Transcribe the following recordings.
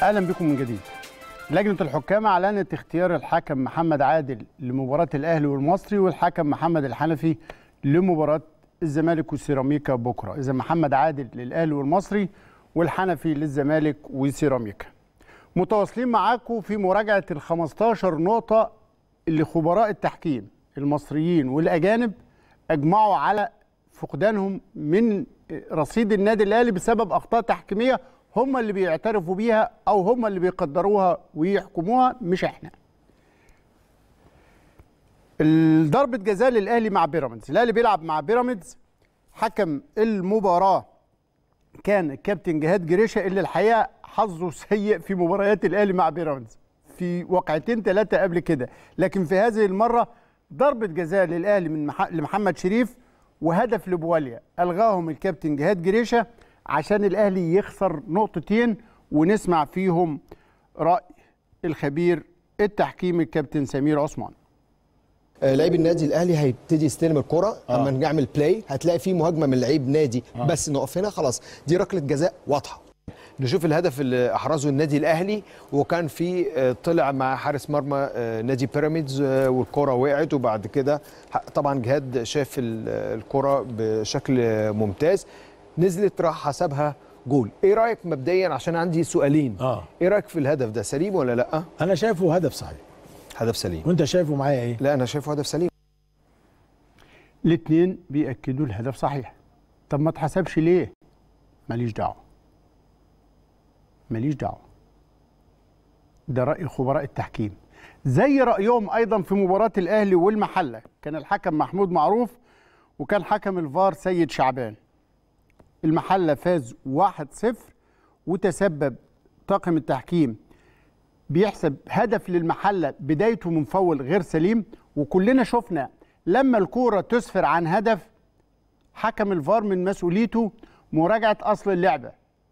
اهلا بكم من جديد لجنه الحكام اعلنت اختيار الحكم محمد عادل لمباراه الاهلي والمصري والحكم محمد الحنفي لمباراه الزمالك والسيراميكا بكره اذا محمد عادل للاهلي والمصري والحنفي للزمالك وسيراميكا متواصلين معاكم في مراجعه ال 15 نقطه اللي خبراء التحكيم المصريين والاجانب اجمعوا على فقدانهم من رصيد النادي الاهلي بسبب اخطاء تحكيميه هم اللي بيعترفوا بيها او هم اللي بيقدروها ويحكموها مش احنا ضربة جزاء للاهلي مع بيراميدز الاهلي بيلعب مع بيراميدز حكم المباراه كان الكابتن جهاد جريشه اللي الحقيقه حظه سيء في مباريات الاهلي مع بيراميدز في وقعتين ثلاثه قبل كده لكن في هذه المره ضربة جزاء للاهلي من مح... لمحمد شريف وهدف لبواليا الغاهم الكابتن جهاد جريشه عشان الاهلي يخسر نقطتين ونسمع فيهم راي الخبير التحكيم الكابتن سمير عثمان لعيب النادي الاهلي هيبتدي يستلم الكره آه. اما نعمل بلاي هتلاقي في مهاجمه من لعيب نادي آه. بس نقف هنا خلاص دي ركله جزاء واضحه نشوف الهدف اللي احرزه النادي الاهلي وكان في طلع مع حارس مرمى نادي بيراميدز والكره وقعت وبعد كده طبعا جهاد شاف الكره بشكل ممتاز نزلت راح حسبها جول ايه رايك مبدئيا عشان عندي سؤالين اه ايه رايك في الهدف ده سليم ولا لا انا شايفه هدف صحيح هدف سليم وانت شايفه معايا ايه لا انا شايفه هدف سليم الاثنين بياكدوا الهدف صحيح طب ما اتحسبش ليه ماليش دعوه ماليش دعوه ده راي خبراء التحكيم زي رايهم ايضا في مباراه الاهلي والمحله كان الحكم محمود معروف وكان حكم الفار سيد شعبان المحله فاز 1-0 وتسبب طاقم التحكيم بيحسب هدف للمحله بدايته من فول غير سليم وكلنا شفنا لما الكوره تسفر عن هدف حكم الفار من مسؤوليته مراجعه اصل اللعبه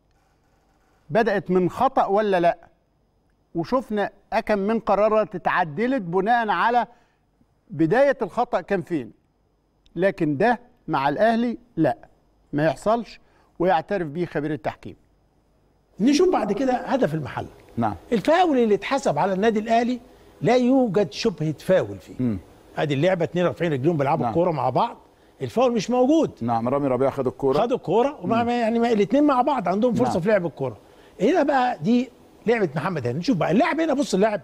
بدات من خطا ولا لا وشفنا اكم من قرارات اتعدلت بناء على بدايه الخطا كان فين لكن ده مع الاهلي لا ما يحصلش ويعترف بيه خبير التحكيم نشوف بعد كده هدف المحل نعم الفاول اللي اتحسب على النادي الاهلي لا يوجد شبهه فاول فيه ادي اللعبه اتنين رافعين رجلهم بيلعبوا نعم. الكوره مع بعض الفاول مش موجود نعم رامي ربيعه خد الكوره خدوا الكوره ومع يعني الاثنين مع بعض عندهم فرصه نعم. في لعب الكوره هنا بقى دي لعبه محمد هاني نشوف بقى اللاعب هنا بص اللاعب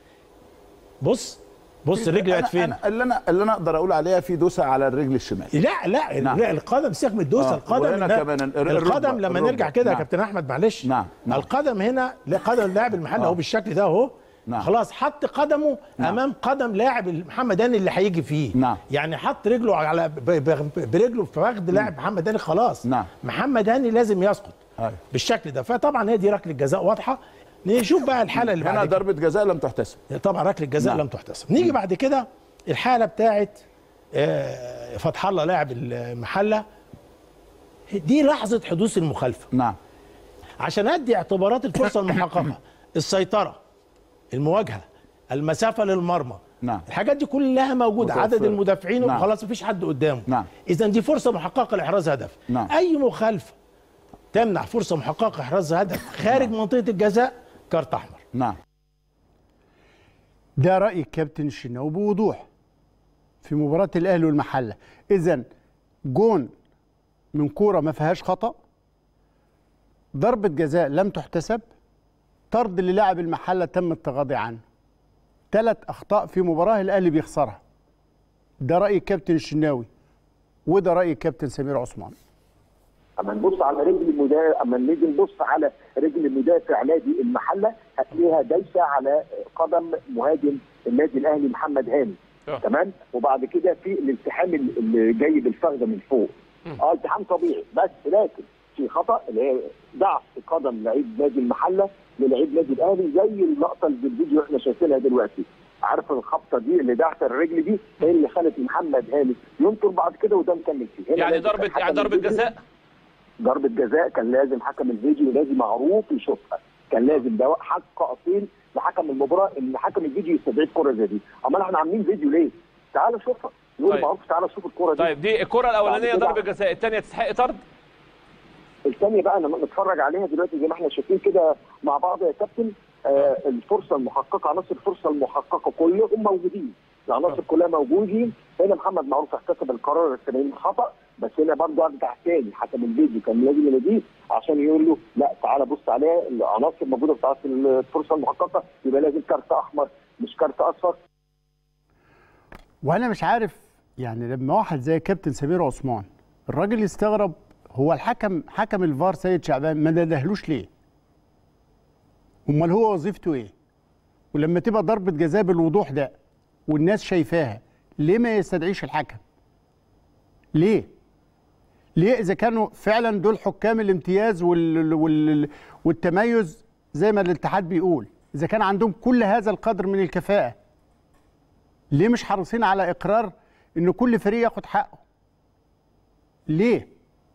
بص بص الرجل أنا بقت فين أنا اللي انا اللي انا اقدر اقول عليها في دوسه على الرجل الشمال لا لا نعم. لا القدم سيبك من الدوسه آه، القدم وهنا هنا- كمان ال- ال- القدم الركبة، لما الركبة. نرجع كده يا نعم. كابتن احمد معلش نعم، نعم. القدم هنا لا قدم لاعب المحل اهو آه. بالشكل ده اهو نعم. خلاص حط قدمه نعم. امام قدم لاعب محمد هاني اللي هيجي فيه نعم. يعني حط رجله على ب- ب- برجله في فخذ لاعب محمد هاني خلاص نعم. محمد هاني لازم يسقط أيوة. بالشكل ده فطبعا هي دي ركله جزاء واضحه نشوف بقى الحاله اللي هنا بعد كده. ضربه جزاء لم تحتسب طبعا ركله جزاء نعم. لم تحتسب نيجي بعد كده الحاله بتاعت آه، فتح الله لاعب المحله دي لحظه حدوث المخالفه نعم عشان ادي اعتبارات الفرصه المحققه السيطره المواجهه المسافه للمرمى نعم. الحاجات دي كلها موجوده متوفرة. عدد المدافعين نعم. وخلاص مفيش حد قدامه نعم. اذا دي فرصه محققه لاحراز هدف نعم. اي مخالفه تمنع فرصه محققه احراز هدف خارج منطقه الجزاء كارت احمر نعم ده راي الكابتن الشناوي بوضوح في مباراه الاهلي والمحله اذا جون من كوره ما فيهاش خطا ضربه جزاء لم تحتسب طرد للاعب المحله تم التغاضي عنه ثلاث اخطاء في مباراه الاهلي بيخسرها ده راي الكابتن الشناوي وده راي الكابتن سمير عثمان اما نبص على رجل المدافع اما نيجي نبص على رجل مدافع نادي المحله هتلاقيها دايسه على قدم مهاجم النادي الاهلي محمد هاني تمام وبعد كده في الالتحام اللي جاي بالفخذه من فوق اه التحام طبيعي بس لكن في خطا اللي هي ضعف قدم لعيب نادي المحله للعيب نادي الاهلي زي اللقطه اللي في الفيديو احنا شايفينها دلوقتي عارف الخبطه دي اللي دعت الرجل دي هي اللي خلت محمد هاني ينطر بعد كده وده مكمل فيه هنا يعني لازم ضربه كان يعني حكم ضربه الفيديو- جزاء ضربه جزاء كان لازم حكم الفيديو نادي معروف يشوفها كان لازم ده حق اصيل لحكم المباراه ان حكم الفيديو يستدعي الكره زي دي امال احنا عاملين فيديو ليه؟ تعال شوفها يقول طيب. معروف تعال شوف الكره دي طيب دي الكره الاولانيه بعد كده- ضربه جزاء الثانيه تستحق طرد الثانيه بقى لما نتفرج عليها دلوقتي زي ما احنا شايفين كده مع بعض يا كابتن آه الفرصه المحققه عناصر الفرصه المحققه كلهم موجودين العناصر كلها موجودين هنا محمد معروف احتسب القرار السبعين خطا بس هنا برضه ارجع تاني حكم الفيديو كان لازم يناديه عشان يقول له لا تعالى بص عليها العناصر موجوده بتاعت الفرصه المحققه يبقى لازم كارت احمر مش كارت اصفر وانا مش عارف يعني لما واحد زي كابتن سمير عثمان الراجل يستغرب هو الحكم حكم الفار سيد شعبان ما ندهلوش ليه؟ امال هو وظيفته ايه؟ ولما تبقى ضربه جزاء بالوضوح ده والناس شايفاها ليه ما يستدعيش الحكم؟ ليه؟ ليه اذا كانوا فعلا دول حكام الامتياز وال... وال... والتميز زي ما الاتحاد بيقول اذا كان عندهم كل هذا القدر من الكفاءه ليه مش حريصين على اقرار ان كل فريق ياخد حقه ليه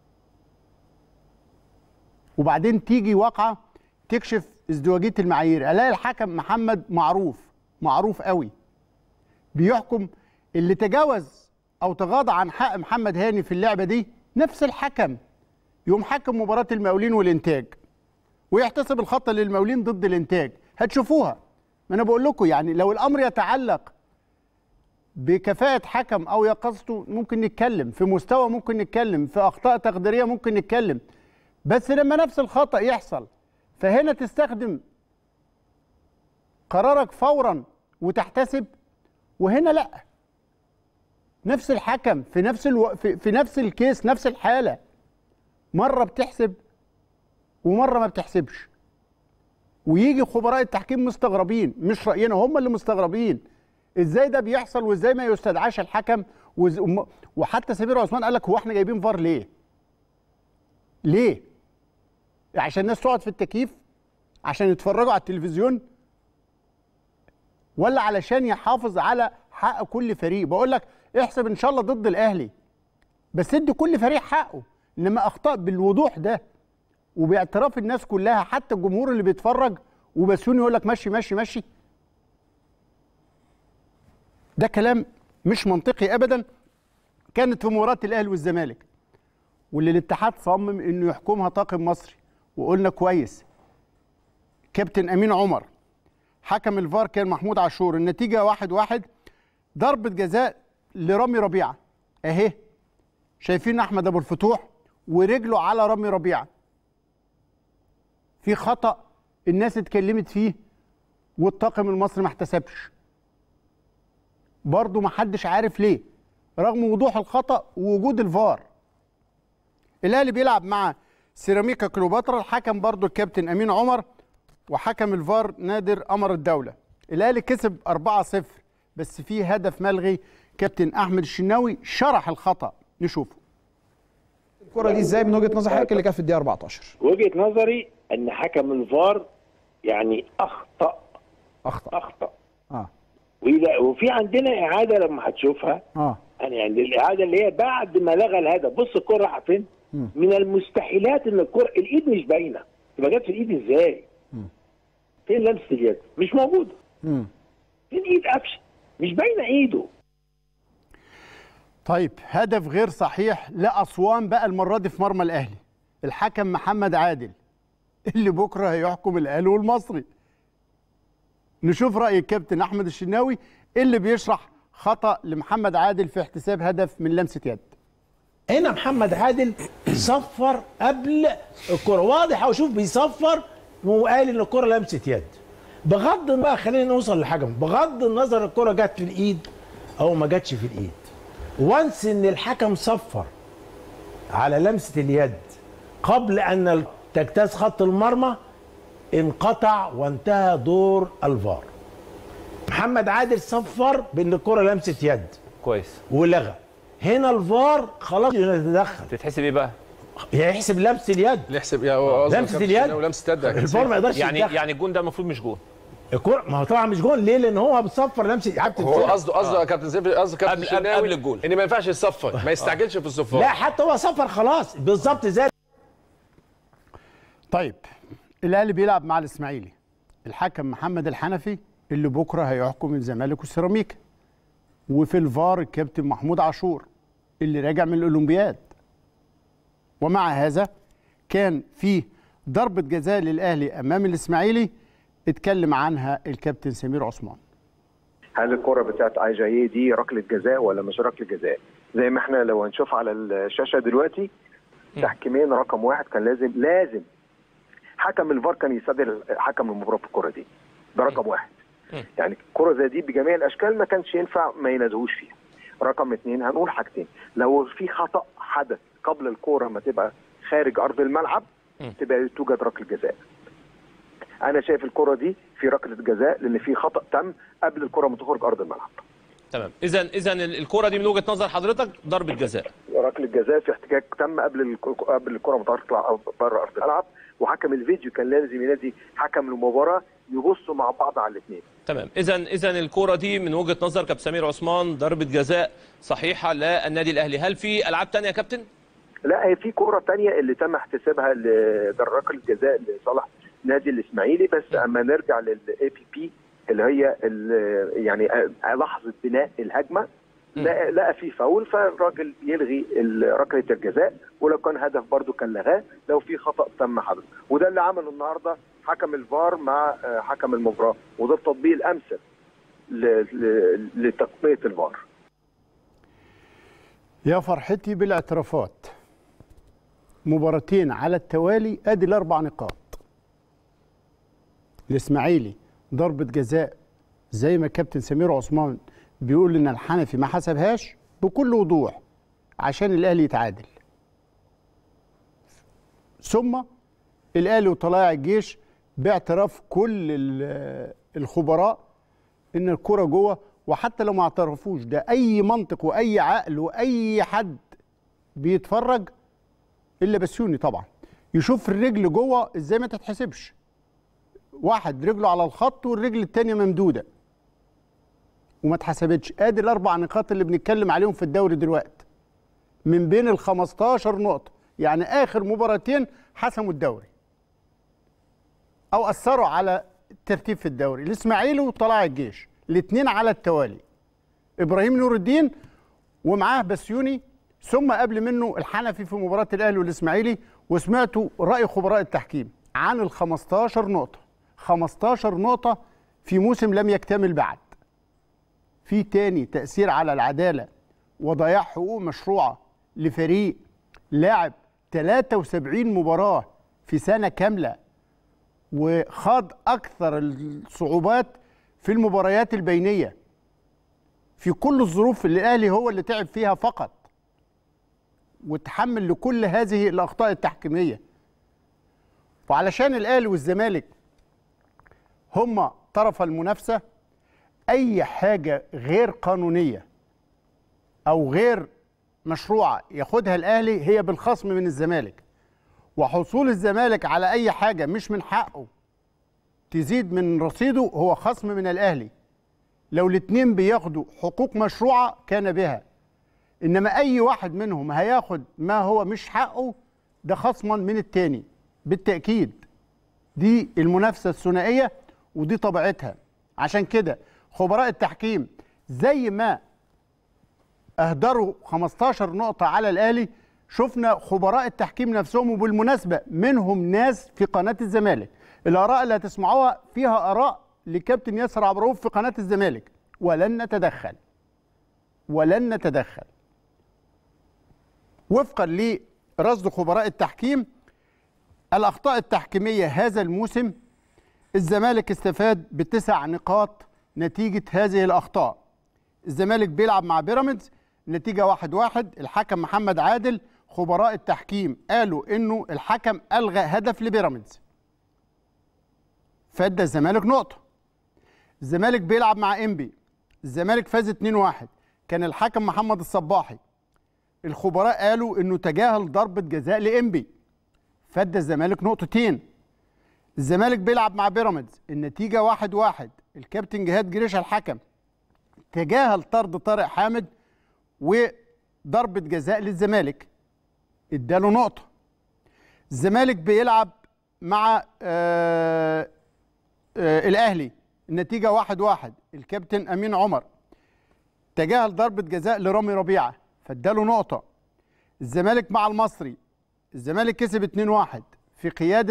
وبعدين تيجي واقعه تكشف ازدواجيه المعايير الاقي الحكم محمد معروف معروف قوي بيحكم اللي تجاوز او تغاضى عن حق محمد هاني في اللعبه دي نفس الحكم يقوم حكم مباراه المقاولين والانتاج ويحتسب الخطه للمقاولين ضد الانتاج هتشوفوها ما انا بقول لكم يعني لو الامر يتعلق بكفاءة حكم أو يقظته ممكن نتكلم في مستوى ممكن نتكلم في أخطاء تقديرية ممكن نتكلم بس لما نفس الخطأ يحصل فهنا تستخدم قرارك فورا وتحتسب وهنا لا نفس الحكم في نفس الو... في, في نفس الكيس نفس الحالة مرة بتحسب ومرة ما بتحسبش ويجي خبراء التحكيم مستغربين مش رأينا هم اللي مستغربين ازاي ده بيحصل وازاي ما يستدعاش الحكم وز... وحتى سمير عثمان قال لك هو احنا جايبين فار ليه؟ ليه؟ عشان الناس تقعد في التكييف؟ عشان يتفرجوا على التلفزيون؟ ولا علشان يحافظ على حق كل فريق؟ بقول لك احسب ان شاء الله ضد الاهلي بس ادي كل فريق حقه انما اخطاء بالوضوح ده وباعتراف الناس كلها حتى الجمهور اللي بيتفرج وبسيوني يقول لك مشي مشي مشي ده كلام مش منطقي ابدا كانت في مباراه الاهلي والزمالك واللي الاتحاد صمم انه يحكمها طاقم مصري وقلنا كويس كابتن امين عمر حكم الفار كان محمود عاشور النتيجه واحد واحد ضربه جزاء لرامي ربيعه اهي شايفين احمد ابو الفتوح ورجله على رامي ربيعه في خطا الناس اتكلمت فيه والطاقم المصري ما احتسبش برضه ما حدش عارف ليه رغم وضوح الخطا ووجود الفار الاهلي بيلعب مع سيراميكا كليوباترا الحكم برضه الكابتن امين عمر وحكم الفار نادر قمر الدوله الاهلي كسب 4-0 بس في هدف ملغي كابتن احمد الشناوي شرح الخطا نشوفه الكره دي ازاي من وجهه نظر حضرتك اللي كانت في الدقيقه 14 وجهه نظري ان حكم الفار يعني اخطا اخطا اخطا اه وإذا وفي عندنا اعاده لما هتشوفها اه يعني عند الاعاده اللي هي بعد ما لغى الهدف بص الكره رايحه فين؟ من المستحيلات ان الكره الايد مش باينه تبقى جت في الايد ازاي؟ فين لمسه اليد؟ مش موجوده امم فين ايد قفشه؟ مش باينه ايده طيب هدف غير صحيح لأسوان بقى المرة دي في مرمى الأهلي الحكم محمد عادل اللي بكرة هيحكم الأهلي والمصري نشوف رأي الكابتن أحمد الشناوي اللي بيشرح خطأ لمحمد عادل في احتساب هدف من لمسة يد هنا محمد عادل صفر قبل الكرة واضح او شوف بيصفر وقال ان الكرة لمسة يد بغض بقى خلينا نوصل للحكم بغض النظر الكرة جت في الايد او ما جاتش في الايد وانس ان الحكم صفر على لمسة اليد قبل ان تجتاز خط المرمى انقطع وانتهى دور الفار محمد عادل صفر بان الكرة لمسة يد كويس ولغى هنا الفار خلاص يتدخل تتحسب ايه بقى؟ يحسب لمس اليد يحسب يا هو قصده لمسة كابتن اليد شناوي لمسه يد أكيد. الفار ما يقدرش يعني يتدخل. يعني الجون ده المفروض مش جون الكرة ما هو طبعا مش جون ليه؟ لان هو بيصفر لمسه عبد هو قصده قصده يا كابتن زيف قصده كابتن قبل- قبل- شناوي قبل الجول. ان ما ينفعش يصفر ما يستعجلش في الصفار لا حتى هو صفر خلاص بالظبط زي طيب الاهلي بيلعب مع الاسماعيلي الحكم محمد الحنفي اللي بكره هيحكم الزمالك والسيراميكا وفي الفار الكابتن محمود عاشور اللي راجع من الاولمبياد ومع هذا كان في ضربة جزاء للأهلي أمام الإسماعيلي اتكلم عنها الكابتن سمير عثمان هل الكرة بتاعت ايجاييه دي ركله جزاء ولا مش ركله جزاء؟ زي ما احنا لو هنشوف على الشاشه دلوقتي تحكيمين رقم واحد كان لازم لازم حكم الفار كان يصدر حكم المباراه في الكره دي ده رقم واحد يعني كرة زي دي بجميع الاشكال ما كانش ينفع ما ينادوش فيها رقم اثنين هنقول حاجتين لو في خطا حدث قبل الكوره ما تبقى خارج ارض الملعب تبقى توجد ركله جزاء انا شايف الكره دي في ركله جزاء لان في خطا تم قبل الكره ما تخرج ارض الملعب تمام اذا اذا الكره دي من وجهه نظر حضرتك ضربه جزاء ركله جزاء في احتكاك تم قبل الك- قبل الكره ما تطلع بره ارض الملعب وحكم الفيديو كان لازم ينادي حكم المباراه يبصوا مع بعض على الاثنين تمام اذا اذا الكره دي من وجهه نظر كابتن سمير عثمان ضربه جزاء صحيحه للنادي الاهلي هل في العاب تانية يا كابتن لا هي في كوره تانية اللي تم احتسابها لركله الجزاء لصالح نادي الاسماعيلي بس اما نرجع للاي بي بي اللي هي ال- يعني لحظه بناء الهجمه لقى, لقى في فاول فالراجل يلغي ال- ركله الجزاء ولو كان هدف برده كان لغاه لو في خطا تم حدث وده اللي عمله النهارده حكم الفار مع آه، حكم المباراه وده التطبيق الامثل ل- ل- لتقنيه الفار يا فرحتي بالاعترافات مباراتين على التوالي ادي الاربع نقاط الاسماعيلي ضربه جزاء زي ما كابتن سمير عثمان بيقول ان الحنفي ما حسبهاش بكل وضوح عشان الاهلي يتعادل ثم الاهلي وطلائع الجيش باعتراف كل ال- الخبراء ان الكره جوه وحتى لو ما اعترفوش ده اي منطق واي عقل واي حد بيتفرج الا بسيوني طبعا يشوف الرجل جوه ازاي ما تتحسبش واحد رجله على الخط والرجل التانية ممدوده وما اتحسبتش ادي الاربع نقاط اللي بنتكلم عليهم في الدوري دلوقتي من بين ال 15 نقطه يعني اخر مباراتين حسموا الدوري او اثروا على الترتيب في الدوري الاسماعيلي وطلائع الجيش الاثنين على التوالي ابراهيم نور الدين ومعاه بسيوني ثم قبل منه الحنفي في مباراه الاهلي والاسماعيلي وسمعتوا راي خبراء التحكيم عن ال 15 نقطه 15 نقطه في موسم لم يكتمل بعد في تاني تاثير على العداله وضياع حقوق مشروعه لفريق لاعب 73 مباراه في سنه كامله وخاض اكثر الصعوبات في المباريات البينيه في كل الظروف اللي الاهلي هو اللي تعب فيها فقط وتحمل لكل هذه الاخطاء التحكيميه وعلشان الاهلي والزمالك هما طرف المنافسه اي حاجه غير قانونيه او غير مشروعه ياخدها الاهلي هي بالخصم من الزمالك وحصول الزمالك على اي حاجه مش من حقه تزيد من رصيده هو خصم من الاهلي لو الاتنين بياخدوا حقوق مشروعه كان بها انما اي واحد منهم هياخد ما هو مش حقه ده خصما من التاني بالتاكيد دي المنافسه الثنائيه ودي طبيعتها عشان كده خبراء التحكيم زي ما اهدروا 15 نقطه على الاهلي شفنا خبراء التحكيم نفسهم وبالمناسبه منهم ناس في قناه الزمالك الاراء اللي هتسمعوها فيها اراء لكابتن ياسر عبروف في قناه الزمالك ولن نتدخل ولن نتدخل وفقا لرصد خبراء التحكيم الاخطاء التحكيميه هذا الموسم الزمالك استفاد بتسع نقاط نتيجه هذه الاخطاء الزمالك بيلعب مع بيراميدز نتيجه واحد واحد الحكم محمد عادل خبراء التحكيم قالوا انه الحكم الغى هدف لبيراميدز فادى الزمالك نقطه الزمالك بيلعب مع انبي الزمالك فاز 2-1 كان الحكم محمد الصباحي الخبراء قالوا انه تجاهل ضربه جزاء لانبي فادى الزمالك نقطتين الزمالك بيلعب مع بيراميدز النتيجه واحد واحد الكابتن جهاد جريشه الحكم تجاهل طرد طارق حامد وضربه جزاء للزمالك اداله نقطه الزمالك بيلعب مع آه آه الاهلي النتيجه واحد واحد الكابتن امين عمر تجاهل ضربه جزاء لرامي ربيعه فاداله نقطه الزمالك مع المصري الزمالك كسب 2-1 في قياده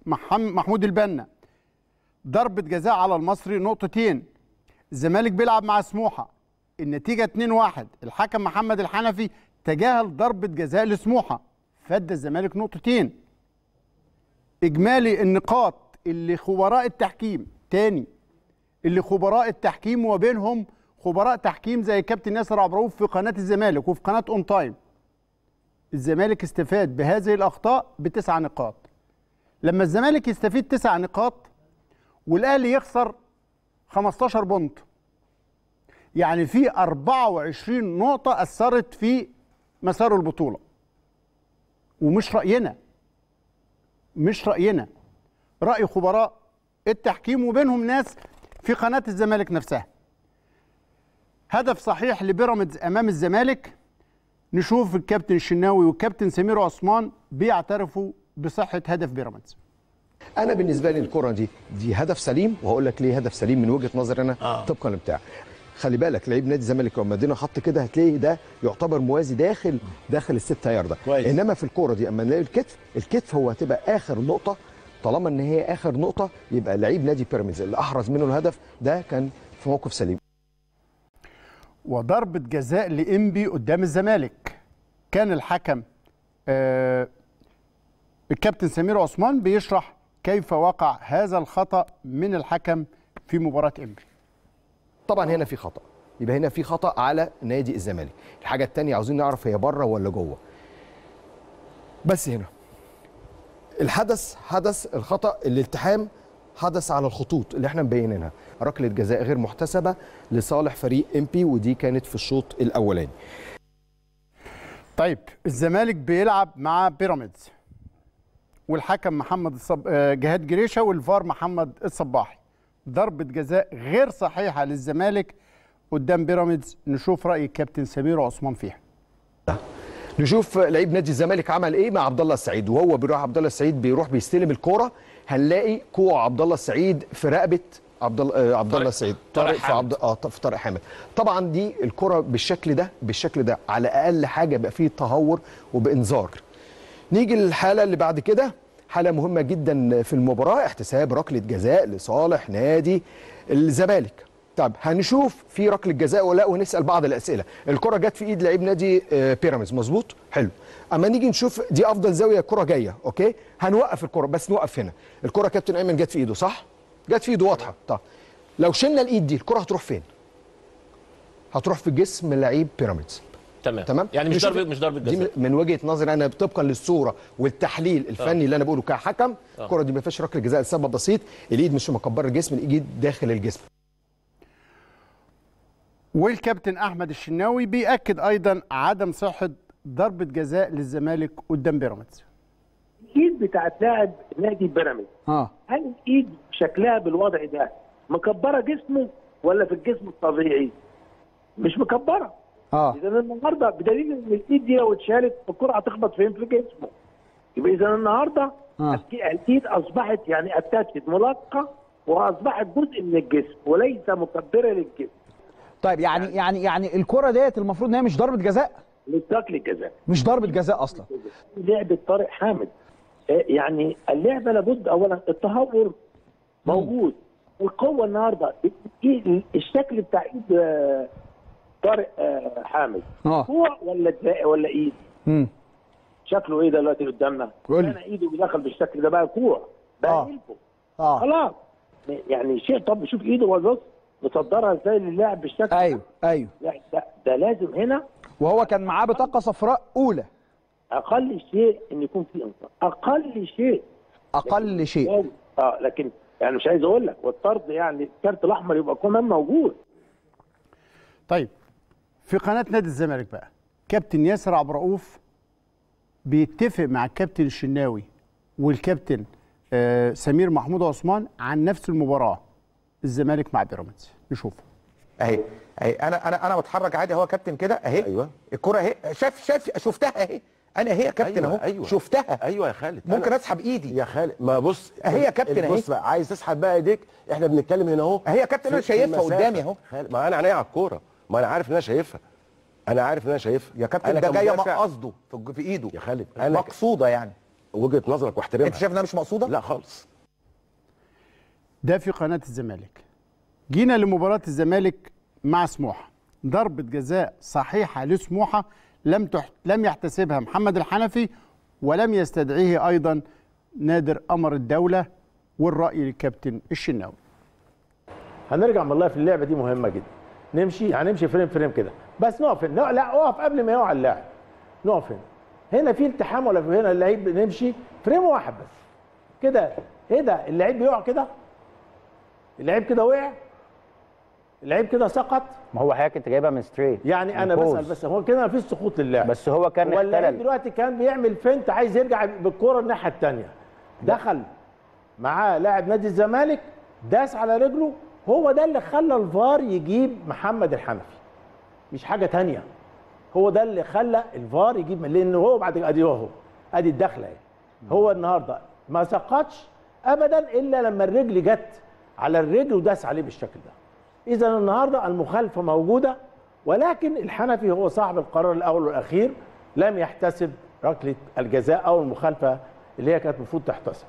محم- محمود البنا ضربة جزاء على المصري نقطتين الزمالك بيلعب مع سموحة النتيجة 2-1 الحكم محمد الحنفي تجاهل ضربة جزاء لسموحة فد الزمالك نقطتين إجمالي النقاط اللي خبراء التحكيم تاني اللي خبراء التحكيم وبينهم خبراء تحكيم زي كابتن ياسر عبد الرؤوف في قناة الزمالك وفي قناة اون تايم الزمالك استفاد بهذه الأخطاء بتسع نقاط لما الزمالك يستفيد تسع نقاط والاهلي يخسر 15 بونت يعني في 24 نقطة أثرت في مسار البطولة ومش رأينا مش رأينا رأي خبراء التحكيم وبينهم ناس في قناة الزمالك نفسها هدف صحيح لبيراميدز أمام الزمالك نشوف الكابتن الشناوي والكابتن سمير عثمان بيعترفوا بصحة هدف بيراميدز انا بالنسبه لي الكره دي دي هدف سليم وهقول لك ليه هدف سليم من وجهه نظري انا آه. طبقا لبتاع خلي بالك لعيب نادي الزمالك لما ادينا خط كده هتلاقي ده يعتبر موازي داخل داخل الستة ياردة كويس. انما في الكوره دي اما نلاقي الكتف الكتف هو هتبقى اخر نقطه طالما ان هي اخر نقطه يبقى لعيب نادي بيراميدز اللي احرز منه الهدف ده كان في موقف سليم وضربة جزاء لإنبي قدام الزمالك كان الحكم آه الكابتن سمير عثمان بيشرح كيف وقع هذا الخطأ من الحكم في مباراة إنبي طبعا هنا في خطا يبقى هنا في خطا على نادي الزمالك الحاجه الثانيه عاوزين نعرف هي بره ولا جوه بس هنا الحدث حدث الخطا الالتحام حدث على الخطوط اللي احنا مبينينها ركله جزاء غير محتسبه لصالح فريق امبي ودي كانت في الشوط الاولاني طيب الزمالك بيلعب مع بيراميدز والحكم محمد الصب... آه، جهاد جريشه والفار محمد الصباحي ضربة جزاء غير صحيحة للزمالك قدام بيراميدز نشوف رأي الكابتن سمير عثمان فيها نشوف لعيب نادي الزمالك عمل ايه مع عبد الله السعيد وهو بيروح عبد الله السعيد بيروح بيستلم الكوره هنلاقي كوع عبد الله السعيد في رقبه عبد الله آه، عبد الله السعيد طارق طارق في عبد اه في طارق حامد طبعا دي الكره بالشكل ده بالشكل ده على اقل حاجه يبقى فيه تهور وبانذار نيجي للحاله اللي بعد كده حاله مهمه جدا في المباراه احتساب ركله جزاء لصالح نادي الزمالك طب هنشوف في ركله جزاء ولا ونسال بعض الاسئله الكره جت في ايد لعيب نادي آه، بيراميدز مظبوط حلو اما نيجي نشوف دي افضل زاويه الكره جايه اوكي هنوقف الكره بس نوقف هنا الكره كابتن ايمن جت في ايده صح جت في ايده واضحه طب لو شلنا الايد دي الكره هتروح فين هتروح في جسم لعيب بيراميدز تمام تمام يعني مش نشوف- ضربه مش ضربه دي جزاء من وجهه نظري انا طبقا للصوره والتحليل الفني اللي انا بقوله كحكم الكره دي ما فيهاش ركله جزاء لسبب بسيط الايد مش مكبره الجسم الايد داخل الجسم والكابتن أحمد الشناوي بيأكد أيضا عدم صحة ضربة جزاء للزمالك قدام بيراميدز الايد بتاعت لاعب نادي بيراميدز اه هل الايد شكلها بالوضع ده مكبره جسمه ولا في الجسم الطبيعي؟ مش مكبره اه اذا النهارده بدليل ان الايد دي لو اتشالت الكره هتخبط فين في جسمه يبقى اذا النهارده آه. الايد اصبحت يعني اتاتشت ملاقه واصبحت جزء من الجسم وليس مكبره للجسم طيب يعني يعني يعني الكره ديت المفروض ان هي مش ضربه جزاء للركله الجزاء مش ضربه جزاء اصلا لعبه طارق حامد آه، يعني اللعبه لابد اولا التهور موجود والقوه النهارده إيه الشكل بتاع ايد آه، طارق آه، حامد اه هو ولا دراع ولا ايد امم شكله ايه دلوقتي قدامنا قول لي. انا ايده بيدخل بالشكل ده بقى كوع بقى آه. قلبه اه خلاص يعني شيء طب شوف ايده وبص مصدرها ازاي للاعب بالشكل ده. ايوه ايوه لا ده, ده لازم هنا وهو كان معاه بطاقه صفراء اولى اقل شيء ان يكون في انصاف اقل شيء اقل شيء اه لكن يعني مش عايز اقول لك والطرد يعني الكارت الاحمر يبقى كمان موجود طيب في قناة نادي الزمالك بقى كابتن ياسر عبد الرؤوف بيتفق مع الكابتن الشناوي والكابتن آه سمير محمود عثمان عن نفس المباراة الزمالك مع بيراميدز نشوفه اهي اهي انا انا انا بتحرك عادي اهو يا كابتن كده اهي أيوة. الكره اهي شاف شاف شفتها اهي انا اهي يا كابتن أيوة، اهو أيوة. شفتها ايوه يا خالد ممكن أنا- اسحب ايدي يا خالد ما بص أهي يا كابتن أهي. بص بقى عايز تسحب بقى ايديك احنا بنتكلم هنا اهو أهي يا كابتن أنا في- في شايفها المسافة. قدامي أهو. خالد، ما انا عينيا على الكوره ما انا عارف ان انا شايفها انا عارف ان انا شايفها يا كابتن أنا ده جايه كمدافع- مقصده في في ايده يا خالد انا انا ك- مقصوده يعني وجهه نظرك واحترمها انت شايف انها مش مقصوده لا خالص ده في قناه الزمالك جينا لمباراه الزمالك مع سموحه ضربه جزاء صحيحه لسموحه لم تح... لم يحتسبها محمد الحنفي ولم يستدعيه ايضا نادر قمر الدوله والراي للكابتن الشناوي هنرجع والله في اللعبه دي مهمه جدا نمشي هنمشي فريم فريم كده بس نقف هنا لا, لا اقف قبل ما يقع اللاعب نقف هنا هنا في التحام ولا في هنا اللعيب نمشي فريم واحد بس كده ايه ده اللعيب بيقع كده اللعيب كده وقع اللعيب كده سقط ما هو حضرتك انت جايبها من ستريت يعني انا من بسال pose. بس هو كده ما فيش سقوط للاعب بس هو كان هو اللعيب اختلل دلوقتي كان بيعمل فنت عايز يرجع بالكوره الناحيه الثانيه دخل معاه لاعب نادي الزمالك داس على رجله هو ده اللي خلى الفار يجيب محمد الحنفي مش حاجه تانية هو ده اللي خلى الفار يجيب لان هو بعد ادي اهو ادي الدخله اهي هو النهارده ما سقطش ابدا الا لما الرجل جت على الرجل وداس عليه بالشكل ده اذا النهارده المخالفه موجوده ولكن الحنفي هو صاحب القرار الاول والاخير لم يحتسب ركله الجزاء او المخالفه اللي هي كانت المفروض تحتسب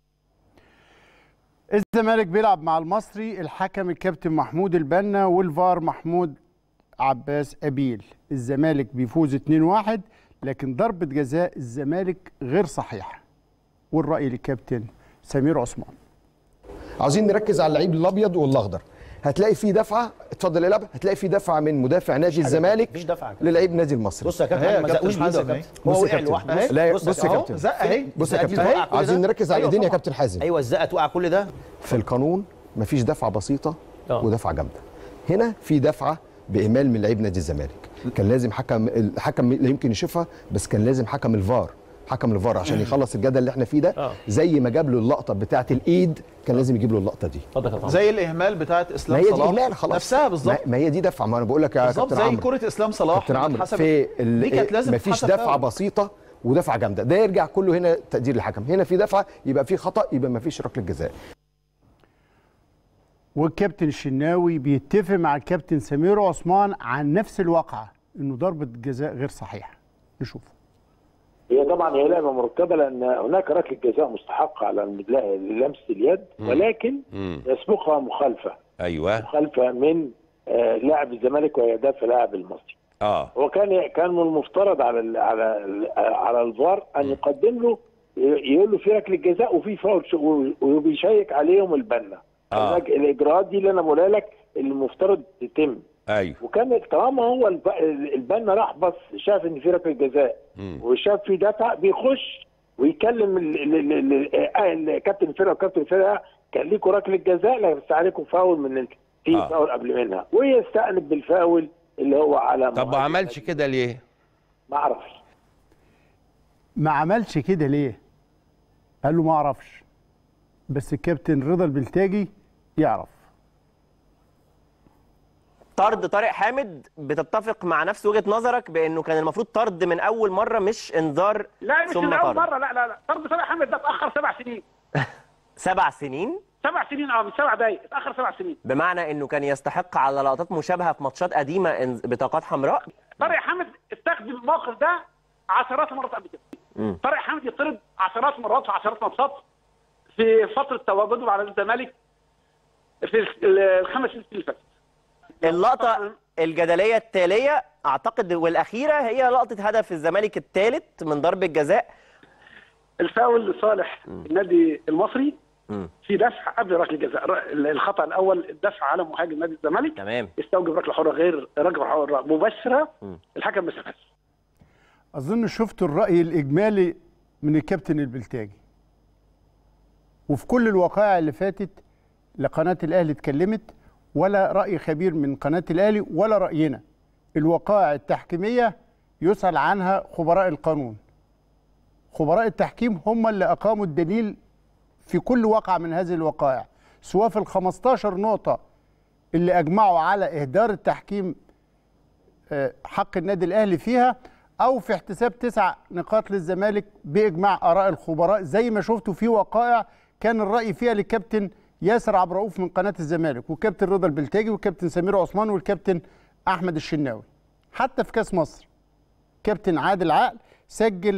الزمالك بيلعب مع المصري الحكم الكابتن محمود البنا والفار محمود عباس أبيل الزمالك بيفوز 2-1 لكن ضربة جزاء الزمالك غير صحيحة والرأي للكابتن سمير عثمان عاوزين نركز على اللعيب الابيض والاخضر هتلاقي في دفعه اتفضل العب هتلاقي في دفعه من مدافع نادي الزمالك مفيش دفعه للعيب نادي المصري بص يا كابتن أهي ما زقوش بايده يا كابتن بص هو يا وقع كابتن. لوحده أهي. لا بص بص يا أهو، كابتن زق اهي بص يا الزقة دي كابتن توقع كل عاوزين ده. نركز على أيوة الايدين يا طبعا. كابتن حازم ايوه الزقه توقع كل ده في القانون مفيش دفعه بسيطه آه. ودفعه جامده هنا في دفعه باهمال من لعيب نادي الزمالك كان لازم حكم الحكم لا يمكن يشوفها بس كان لازم حكم الفار حكم الفار عشان يخلص الجدل اللي احنا فيه ده آه. زي ما جاب له اللقطه بتاعه الايد كان لازم يجيب له اللقطه دي اتفضل يا كابتن زي الاهمال بتاعت ما اسلام هي دي صلاح اهمال خلاص نفسها بالظبط ما- ما هي دي دفعه ما انا بقول لك يا بالظبط كابتن زي عمرو كره اسلام صلاح كابتن لما عمرو اتحسبت. في ال- دي كانت لازم مفيش تتحسب دفعه فاول. بسيطه ودفعه جامده ده يرجع كله هنا تقدير الحكم هنا في دفعه يبقى في خطا يبقى مفيش ركله جزاء والكابتن الشناوي بيتفق مع الكابتن سمير عثمان عن نفس الواقعة انه ضربة جزاء غير صحيحة نشوف هي طبعا هي لعبه مركبه لان هناك ركله جزاء مستحقه على المدلا- لمسه اليد ولكن يسبقها مخالفه ايوه مخالفه من آه، لاعب الزمالك ويدافع لاعب المصري اه هو كان كان من المفترض على ال على ال على الفار ان يقدم له يقول له في ركله جزاء وفي فاول ش- و- وبيشيك عليهم البنا آه. هناك الاجراءات دي اللي انا بقولها لك اللي المفترض تتم ايوه وكان طالما هو الب- البنا راح بس شاف ان في ركله جزاء وشاف في دفع بيخش ويكلم ال- ال- ال- ال- آه، الكابتن الفرقه وكابتن الفرقه كان ليكم ركله جزاء لا بس عليكم فاول من ال- في آه. فاول قبل منها ويستأنف بالفاول اللي هو على طب ما عملش كده ليه؟ ما اعرفش ما عملش كده ليه قال له ما اعرفش بس الكابتن رضا البلتاجي يعرف طرد طارق حامد بتتفق مع نفس وجهه نظرك بانه كان المفروض طرد من اول مره مش انذار لا مش ثم من اول طرد مره لا لا لا طرد صالح حمد ده اتاخر سبع سنين سبع سنين سبع سنين اه من سبع دقايق اتاخر سبع سنين بمعنى انه كان يستحق على لقطات مشابهه في ماتشات قديمه إن- بطاقات حمراء طارق حامد استخدم الموقف ده عشرات المرات قبل كده مم. طارق حامد يطرد عشرات المرات في عشرات ماتشات في فتره تواجده على الزمالك في ال- الخمس سنين اللي فاتت اللقطه الجدليه التاليه اعتقد والاخيره هي لقطه هدف الزمالك الثالث من ضربه جزاء الفاول لصالح النادي المصري مم. في دفع قبل ركله الجزاء ر- الخطا الاول الدفع على مهاجم نادي الزمالك تمام استوجب ركله حره غير ركله حره مباشره مم. الحكم ما سابهاش اظن شفتوا الراي الاجمالي من الكابتن البلتاجي وفي كل الوقائع اللي فاتت لا قناه الاهلي اتكلمت ولا راي خبير من قناه الاهلي ولا راينا الوقائع التحكيميه يسال عنها خبراء القانون خبراء التحكيم هم اللي اقاموا الدليل في كل واقعه من هذه الوقائع سواء في ال 15 نقطه اللي اجمعوا على اهدار التحكيم آه، حق النادي الاهلي فيها او في احتساب تسع نقاط للزمالك باجماع اراء الخبراء زي ما شفتوا في وقائع كان الراي فيها للكابتن ياسر عبد الرؤوف من قناه الزمالك والكابتن رضا البلتاجي والكابتن سمير عثمان والكابتن احمد الشناوي حتى في كاس مصر كابتن عادل عقل سجل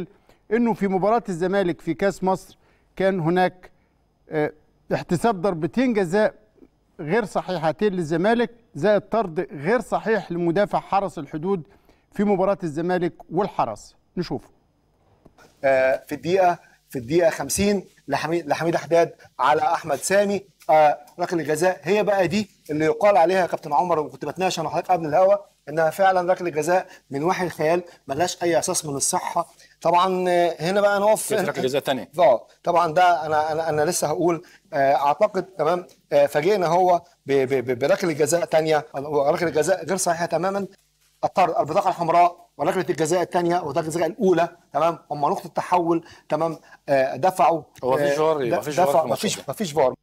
انه في مباراه الزمالك في كاس مصر كان هناك آه، احتساب ضربتين جزاء غير صحيحتين للزمالك زائد طرد غير صحيح لمدافع حرس الحدود في مباراه الزمالك والحرس نشوف آه، في الدقيقه في الدقيقه 50 لحميد لحميد حداد على احمد سامي آه، ركله الجزاء هي بقى دي اللي يقال عليها يا كابتن عمر وكنت بتناقش انا وحضرتك قبل الهوا انها فعلا ركله جزاء من وحي الخيال ملهاش اي اساس من الصحه طبعا آه، هنا بقى نقف كانت ركلة جزاء تانية. اه طبعا ده انا انا انا لسه هقول آه، اعتقد تمام آه، فاجئنا هو ب- ب- ب- بركله جزاء ثانيه ركله جزاء غير صحيحه تماما الطرد البطاقه الحمراء وركله الجزاء الثانيه وركله الجزاء الاولى تمام هم نقطه تحول تمام آه، دفعوا هو مفيش آه، فار يبقى د- مفيش فار دفع في الماتش مفيش ده. مفيش فار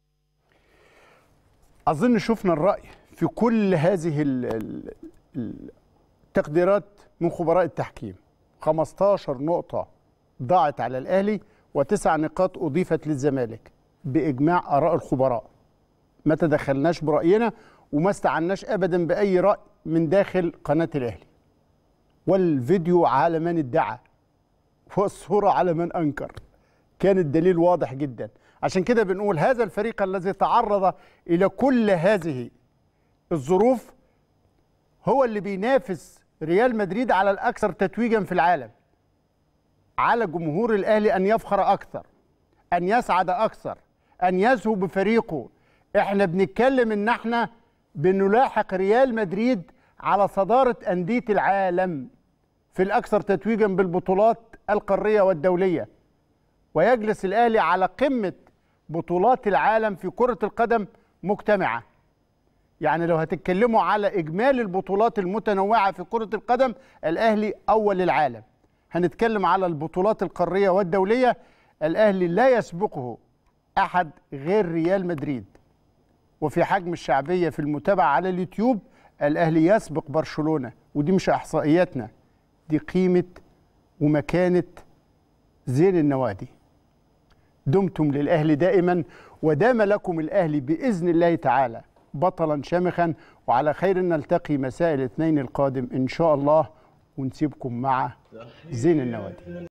اظن شفنا الراي في كل هذه ال- ال- التقديرات من خبراء التحكيم 15 نقطه ضاعت على الاهلي وتسع نقاط اضيفت للزمالك باجماع اراء الخبراء ما تدخلناش براينا وما استعناش ابدا باي راي من داخل قناه الاهلي والفيديو على من ادعى والصوره على من انكر كان الدليل واضح جدا عشان كده بنقول هذا الفريق الذي تعرض الى كل هذه الظروف هو اللي بينافس ريال مدريد على الاكثر تتويجا في العالم على جمهور الاهلي ان يفخر اكثر ان يسعد اكثر ان يزهو بفريقه احنا بنتكلم ان احنا بنلاحق ريال مدريد على صداره انديه العالم في الاكثر تتويجا بالبطولات القاريه والدوليه ويجلس الاهلي على قمه بطولات العالم في كره القدم مجتمعه يعني لو هتتكلموا على اجمالي البطولات المتنوعه في كره القدم الاهلي اول العالم هنتكلم على البطولات القاريه والدوليه الاهلي لا يسبقه احد غير ريال مدريد وفي حجم الشعبيه في المتابعه على اليوتيوب الاهلي يسبق برشلونه ودي مش احصائياتنا دي قيمه ومكانه زين النوادي دمتم للاهلي دائما ودام لكم الاهلي باذن الله تعالى بطلا شامخا وعلى خير نلتقي مساء الاثنين القادم ان شاء الله ونسيبكم مع زين النوادي